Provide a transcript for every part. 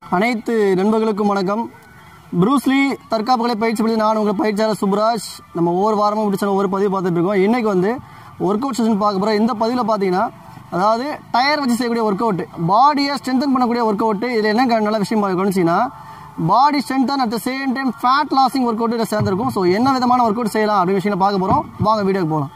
அனைத்து நண்பர்களுக்கும் வணக்கம் ப்ரூஸ்லி தற்காப்புகளை பயிற்சி பண்ணி நான் உங்கள் பயிற்சியாளர் சுப்ராஜ் நம்ம ஒவ்வொரு வாரமும் பிடிச்ச ஒவ்வொரு பதிவு பார்த்துட்டு இருக்கோம் இன்னைக்கு வந்து ஒர்க் அவுட் செஷன் பார்க்க போகிறோம் இந்த பதிவில் பார்த்தீங்கன்னா அதாவது டயர் வச்சு செய்யக்கூடிய ஒர்க் அவுட் பாடியை ஸ்ட்ரென்தன் பண்ணக்கூடிய ஒர்க் அவுட் இதில் என்ன க- நல்ல விஷயம் கவனிச்சிங்கன்னா body strengthen at the same time fat losing work out இதில் சேர்ந்துருக்கும் ஸோ என்ன விதமான ஒர்க் அவுட் செய்யலாம் அப்படின்னு விஷயம் பார்க்க போகிறோம் வாங்க வீடியோக்கு போகலாம்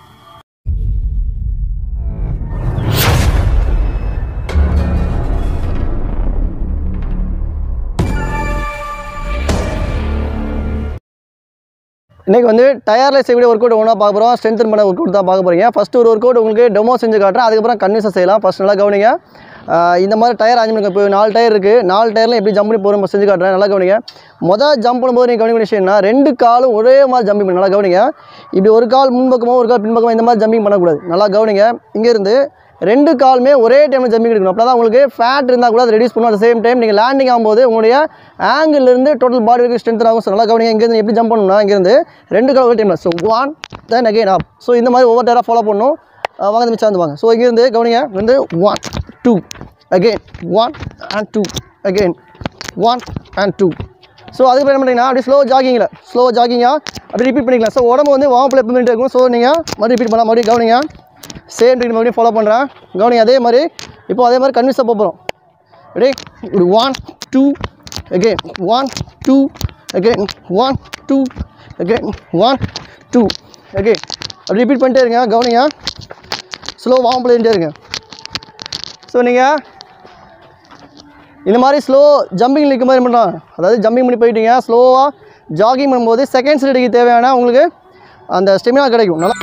இன்னைக்கு வந்து டயரில் செய்யக்கூடிய ஒர்க் அவுட் ஒன்றா பார்க்க போகிறோம் ஸ்ட்ரென்தன் பண்ண ஒர்க் அவுட் தான் பார்க்க போகிறீங்க ஃபர்ஸ்ட் ஒரு ஒர்க் அவுட் உங்களுக்கு டெமோ செஞ்சு காட்டுறேன் அதுக்கப்புறம் கன்வின்ஸாக செய்யலாம் ஃபர்ஸ்ட் நல்லா கவனிங்க ஆஹ் இந்த மாதிரி டயர் அரேஞ்ச் பண்ணுங்க இப்போ நாலு டயர் இருக்குது நாலு டயரில் எப்படி ஜம்ப் பண்ணி போகிறோம் செஞ்சு காட்டுறேன் நல்லா கவனிங்க மொதல் ஜம்ப் பண்ணும்போது நீங்கள் கவனிக்க விஷயம்னா ரெண்டு காலும் ஒரே மாதிரி ஜம்பிங் பண்ணு நல்லா கவனிங்க இப்படி ஒரு கால் முன்பக்கமோ ஒரு கால் பின்பக்கமோ இந்த மாதிரி ஜம்பிங் பண்ணக்கூடாது நல்லா கவனிங்க இங்கேருந்து ரெண்டு காலுமே ஒரே டைமில் ஜம்பிங் எடுக்கணும் அப்போ தான் உங்களுக்கு ஃபேட் இருந்தால் கூட அதை ரெடியூஸ் பண்ணும் அட் சேம் டைம் நீங்கள் லேண்டிங் ஆகும்போது உங்களுடைய angle ல இருந்து டோட்டல் பாடி வரைக்கும் ஸ்ட்ரென்த் ஆகும் ஸோ நல்லா கவனிங்க இங்கேருந்து எப்படி ஜம்ப் பண்ணணும்னா இங்கேருந்து ரெண்டு கால் ஒரே டைமில் so one then again up so இந்த மாதிரி ஒவ்வொரு டேராக ஃபாலோ பண்ணணும் அஹ் வாங்க மிச்சம் வந்து வாங்க ஸோ இங்கேருந்து கவனிங்க வந்து one two again one and two again one and two so அதுக்கப்புறம் என்ன பண்ணுறீங்கன்னா அப்படியே ஸ்லோ ஜாகிங்கில் ஸ்லோ ஜாகிங்காக அப்படி ரிப்பீட் பண்ணிக்கலாம் ஸோ உடம்பு வந்து வாம்பில் எப்போ இருக்கும் ஸோ நீங்கள் மறுபடியும் ரிப்பீட் பண்ணலாம் மறுபடியும் கவனிங்க சேம் டெக்னிக் மறுபடியும் ஃபாலோ பண்ணுறேன் கவனிங்க அதே மாதிரி இப்போ அதே மாதிரி கன்வின்ஸாக போகிறோம் ரெடி இப்படி one two again one two again one two again one two again அப்படி ரிப்பீட் பண்ணிட்டே இருங்க கவனிங்க ஸ்லோ வார்ம் பண்ணிட்டே இருங்க ஸோ நீங்கள் இந்த மாதிரி ஸ்லோ ஜம்பிங் இருக்க மாதிரி பண்ணலாம் அதாவது ஜம்பிங் பண்ணி போயிட்டீங்க ஸ்லோவாக ஜாகிங் பண்ணும்போது செகண்ட்ஸ் ரெடிக்கு தேவையான உங்களுக்கு அந்த ஸ்டெமினா கிடைக்கும் நல்லா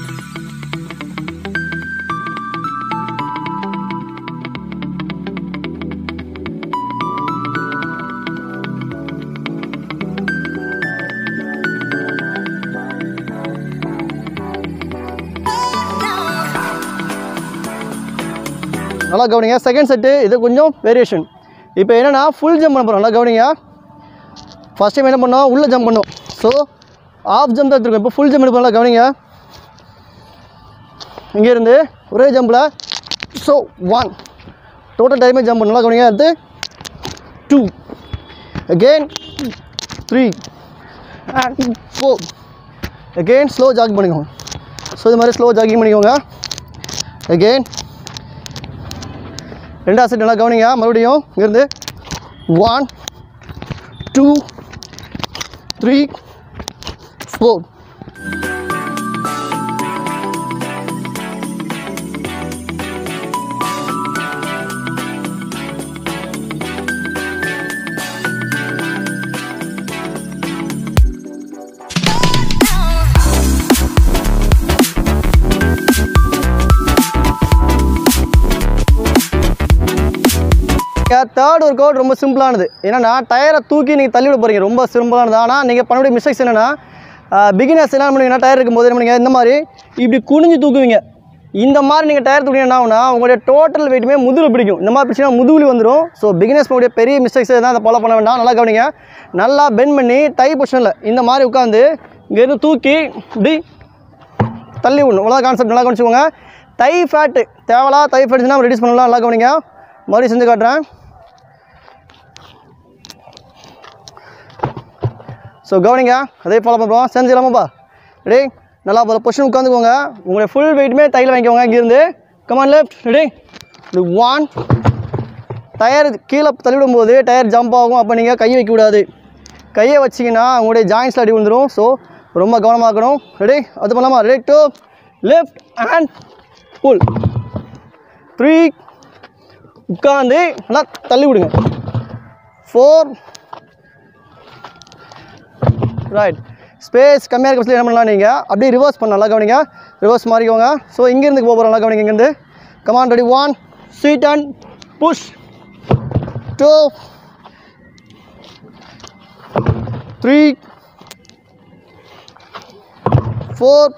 நல்லா கவனிங்க செகண்ட் செட்டு இது கொஞ்சம் வேரியேஷன் இப்போ என்னென்னா ஃபுல் ஜம்ப் பண்ண போகிறோம் நல்லா கவனிங்க ஃபஸ்ட் டைம் என்ன பண்ணோம் உள்ளே ஜம்ப் பண்ணோம் ஸோ ஆஃப் ஜம்ப் தான் எடுத்துருக்கோம் இப்போ ஃபுல் ஜம்ப் எடுப்போம் நல்லா கவனிங்க இங்கேருந்து ஒரே ஜம்பில் ஸோ ஒன் டோட்டல் டைமே ஜம்ப் பண்ணணும் நல்லா கவனிங்க அடுத்து two again three and four again slow jogging பண்ணிக்கோங்க ஸோ இது மாதிரி ஸ்லோ ஜாகிங் பண்ணிக்கோங்க அகெயின் ரெண்டாவது செட் நல்லா கவனிங்க மறுபடியும் இங்கேருந்து one two three four third work out ரொம்ப சிம்பிளானது என்னன்னா டயரை தூக்கி நீங்கள் தள்ளி விட போகிறீங்க ரொம்ப சிம்பிளானது ஆனால் நீங்கள் பண்ணக்கூடிய மிஸ்டேக்ஸ் என்னென்னா பிகினர்ஸ் என்ன பண்ணுவீங்கன்னா டயர் இருக்கும்போது என்ன பண்ணுவீங்க இந்த மாதிரி இப்படி குனிஞ்சு தூக்குவீங்க இந்த மாதிரி நீங்கள் டயர் தூக்கினா என்ன ஆகுனா உங்களுடைய டோட்டல் வெயிட்டுமே முதுகில் பிடிக்கும் இந்த மாதிரி பிடிச்சினா முதுகுலி வந்துடும் ஸோ பிகினர்ஸ் பண்ணக்கூடிய பெரிய மிஸ்டேக்ஸ் தான் அதை ஃபாலோ பண்ண வேண்டாம் நல்லா கவனிங்க நல்லா பெண்ட் பண்ணி டை பொசிஷனில் இந்த மாதிரி உட்காந்து இங்கேருந்து தூக்கி இப்படி தள்ளி விடணும் இவ்வளோ கான்செப்ட் நல்லா கவனிச்சுக்கோங்க தை ஃபேட்டு தேவலா தை ஃபேட்ஸ்னா ரெடியூஸ் பண்ணலாம் நல்லா கவனிங்க மறுபடியும் செஞ்சு காட்டுறேன் ஸோ கவனிங்க அதே ஃபாலோ பண்ணுறோம் செஞ்சிடலாமாப்பா ரெடி நல்லா போகிற பொசிஷன் உட்காந்துக்கோங்க உங்களுடைய ஃபுல் வெயிட்டுமே தையில் வாங்கிக்கோங்க இங்கேருந்து கமான் லெஃப்ட் ரெடி இது ஒன் டயர் கீழே தள்ளிவிடும்போது டயர் ஜம்ப் ஆகும் அப்போ நீங்கள் கையை வைக்கக்கூடாது கையை வச்சிங்கன்னா உங்களுடைய ஜாயின்ஸில் அடி விழுந்துடும் ஸோ ரொம்ப கவனமாக இருக்கணும் ரெடி அது பண்ணலாமா ready two left and pull three உட்காந்து நல்லா தள்ளி விடுங்க ஃபோர் ரைட் ஸ்பேஸ் கம்மியாக இருக்க பட்சத்தில் என்ன பண்ணலாம் நீங்கள் அப்படியே ரிவர்ஸ் பண்ணலாம் நல்லா கவனிங்க ரிவர்ஸ் மாறிக்கோங்க ஸோ இங்கேருந்து போக போகிறோம் நல்லா கவனிங்க இங்கேருந்து come on ready one sweet and push two three four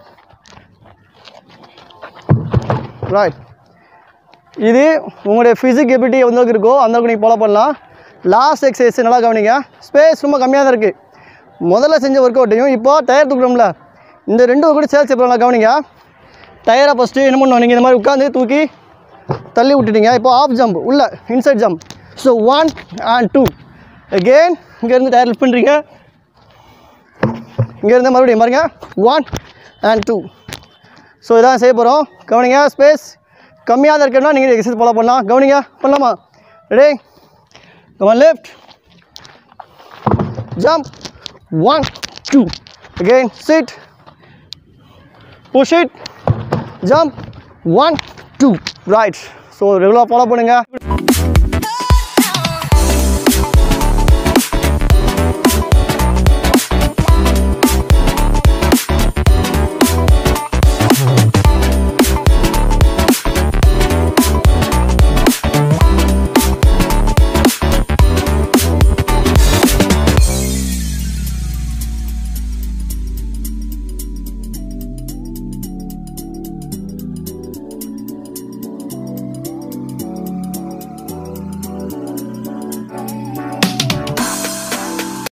right இது உங்களுடைய ஃபிசிக் எபிலிட்டி எந்த அளவுக்கு இருக்கோ அந்த அளவுக்கு நீங்கள் ஃபாலோ பண்ணலாம் லாஸ்ட் எக்ஸசைஸ் நல்லா கவனிங்க ஸ்பேஸ் ரொம்ப கம்மியாக தான் இருக்குது முதல்ல செஞ்ச ஒர்க் அவுட்டையும் இப்போ டயர் தூக்குறோம்ல இந்த ரெண்டு ஒர்க் அவுட் சேர்த்து செய்யலாம் கவனிங்க டயரை ஃபஸ்ட்டு என்ன பண்ணுவோம் நீங்கள் இந்த மாதிரி உட்காந்து தூக்கி தள்ளி விட்டுட்டீங்க இப்போ ஆஃப் ஜம்ப் உள்ள inside jump so one and two again இங்கேருந்து டயர் லிஃப்ட் பண்ணுறீங்க இங்கேருந்து மறுபடியும் பாருங்க ஒன் அண்ட் டூ ஸோ இதான் செய்ய போகிறோம் கவனிங்க ஸ்பேஸ் கம்மியாக தான் இருக்கணும்னா நீங்கள் எக்ஸசைஸ் ஃபாலோ பண்ணலாம் கவனிங்க பண்ணலாமா ready come on left jump one two again sit push it jump one two right so ரெகுலராக ஃபாலோ பண்ணுங்கள்